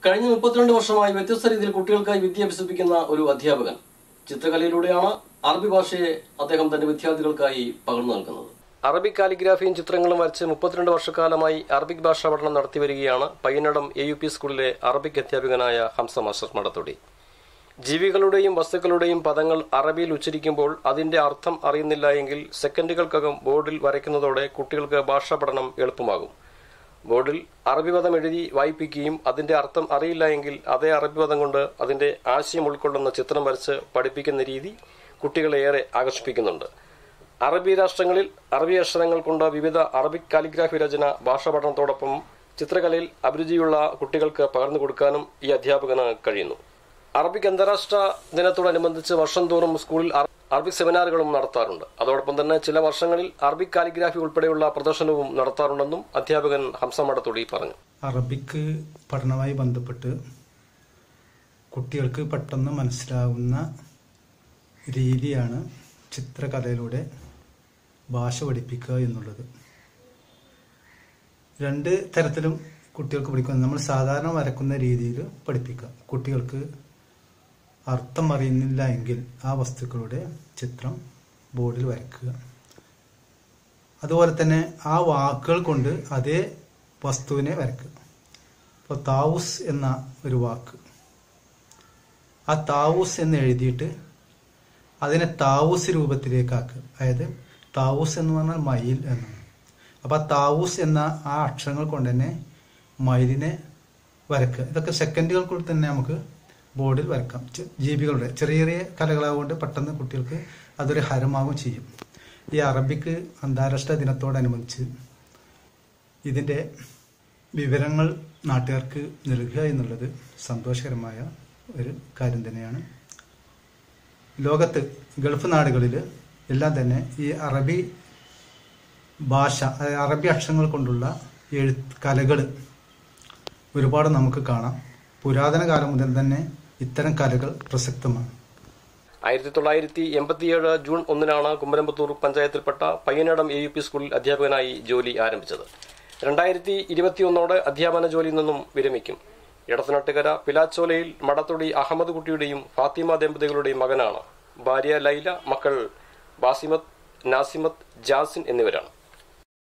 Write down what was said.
കഴിഞ്ഞ മുപ്പത്തിരണ്ട് വർഷമായി വ്യത്യസ്ത രീതിയിൽ കുട്ടികൾക്കായി വിദ്യ അഭ്യസിപ്പിക്കുന്ന ഒരു അധ്യാപകൻ ചിത്രകലയിലൂടെയാണ് അറബി ഭാഷയെ അദ്ദേഹം തന്റെ വിദ്യാർത്ഥികൾക്കായി പകർന്നു നൽകുന്നത് അറബിക് കാലിഗ്രാഫിയും ചിത്രങ്ങളും വരച്ച് മുപ്പത്തിരണ്ട് വർഷക്കാലമായി അറബിക് ഭാഷാ പഠനം നടത്തി വരികയാണ് പയ്യനടം എ യു പി സ്കൂളിലെ അറബിക് അധ്യാപകനായ ഹംസ മാസ്റ്റർ മടത്തൊടി ജീവികളുടെയും വസ്തുക്കളുടെയും പദങ്ങൾ അറബിയിൽ ഉച്ചരിക്കുമ്പോൾ അതിന്റെ അർത്ഥം അറിയുന്നില്ല എങ്കിൽ സെക്കൻഡുകൾക്കകം ബോർഡിൽ വരയ്ക്കുന്നതോടെ കുട്ടികൾക്ക് ഭാഷാ പഠനം എളുപ്പമാകും ബോർഡിൽ അറബി പദം എഴുതി വായിപ്പിക്കുകയും അതിന്റെ അർത്ഥം അറിയില്ല എങ്കിൽ അതേ അറബി പദം കൊണ്ട് അതിന്റെ ആശയം ഉൾക്കൊള്ളുന്ന ചിത്രം വരച്ച് പഠിപ്പിക്കുന്ന രീതി കുട്ടികളെ ഏറെ ആകർഷിപ്പിക്കുന്നുണ്ട് അറബി രാഷ്ട്രങ്ങളിൽ അറബി അക്ഷരങ്ങൾ കൊണ്ട് വിവിധ അറബിക് കാലിഗ്രാഫി രചന ഭാഷാ പഠനത്തോടൊപ്പം ചിത്രകലയിൽ അഭിരുചിയുള്ള കുട്ടികൾക്ക് പകർന്നു കൊടുക്കാനും ഈ അധ്യാപകന് കഴിയുന്നു അറബിക് അന്താരാഷ്ട്ര ദിനത്തോടനുബന്ധിച്ച് വർഷം തോറും സ്കൂളിൽ അറ- അറബിക് സെമിനാറുകളും നടത്താറുണ്ട് അതോടൊപ്പം തന്നെ ചില വർഷങ്ങളിൽ അറബിക് കാലിഗ്രാഫി ഉൾപ്പെടെയുള്ള പ്രദർശനവും നടത്താറുണ്ടെന്നും അധ്യാപകൻ ഹംസ മടത്തൊടി പറഞ്ഞു അറബിക്ക് പഠനവുമായി ബന്ധപ്പെട്ട് കുട്ടികൾക്ക് പെട്ടെന്ന് മനസ്സിലാവുന്ന രീതിയാണ് ചിത്രകലയിലൂടെ ഭാഷ പഠിപ്പിക്കുക എന്നുള്ളത് രണ്ട് തരത്തിലും കുട്ടികൾക്ക് പഠിക്കുന്നത് നമ്മൾ സാധാരണ വരക്കുന്ന രീതിയിൽ പഠിപ്പിക്കുക കുട്ടികൾക്ക് അർത്ഥം അറിയുന്നില്ല എങ്കിൽ ആ വസ്തുക്കളുടെ ചിത്രം ബോർഡിൽ വരയ്ക്കുക അതുപോലെ തന്നെ ആ വാക്കുകൾ കൊണ്ട് അതേ വസ്തുവിനെ വരയ്ക്കുക ഇപ്പോൾ താവൂസ് എന്ന ഒരു വാക്ക് ആ താവൂസ് എന്ന് എഴുതിയിട്ട് അതിനെ താവൂസ് രൂപത്തിലേക്കാക്കുക അതായത് താവൂസ് എന്ന് പറഞ്ഞാൽ മയിൽ എന്നാണ് അപ്പോൾ ആ താവൂസ് എന്ന ആ അക്ഷരങ്ങൾ കൊണ്ട് തന്നെ മയിലിനെ വരക്കുക ഇതൊക്കെ സെക്കൻഡുകൾക്കുള്ളിൽ തന്നെ നമുക്ക് ബോർഡിൽ വരക്കാം ചെ- ജീവികളുടെ ചെറിയ ചെറിയ കലകളാകൊണ്ട് പെട്ടെന്ന് കുട്ടികൾക്ക് അതൊരു ഹരമാവും ചെയ്യും ഈ അറബിക്ക് അന്താരാഷ്ട്ര ദിനത്തോടനുബന്ധിച്ച് ഇതിൻ്റെ വിവരങ്ങൾ നാട്ടുകാർക്ക് നൽകുക എന്നുള്ളത് സന്തോഷകരമായ ഒരു കാര്യം തന്നെയാണ് ലോകത്ത് ഗൾഫ് നാടുകളിൽ എല്ലാം തന്നെ ഈ അറബി ഭാഷ അതായത് അറബി അക്ഷരങ്ങൾ കൊണ്ടുള്ള എഴുത്ത് കലകൾ ഒരുപാട് നമുക്ക് കാണാം പുരാതന കാലം മുതൽ തന്നെ ഇത്തരം കലകൾ പ്രസക്തമാണ് ആയിരത്തി തൊള്ളായിരത്തി എൺപത്തിയേഴ് ജൂൺ ഒന്നിനാണ് കുമരമ്പത്തൂർ പഞ്ചായത്തിൽപ്പെട്ട പയ്യനടം എ യു പി സ്കൂളിൽ അധ്യാപകനായി ജോലി ആരംഭിച്ചത് രണ്ടായിരത്തി ഇരുപത്തിയൊന്നോടെ അധ്യാപന ജോലിയിൽ നിന്നും വിരമിക്കും ഇടത്തനാട്ടുകര പിലാച്ചോലയിൽ മടത്തൊടി അഹമ്മദ് കുട്ടിയുടെയും ഫാത്തിമ ദമ്പതികളുടെയും മകനാണ് ഭാര്യ ലൈല മക്കൾ ബാസിമത്ത് നാസിമത്ത് ജാസിൻ എന്നിവരാണ്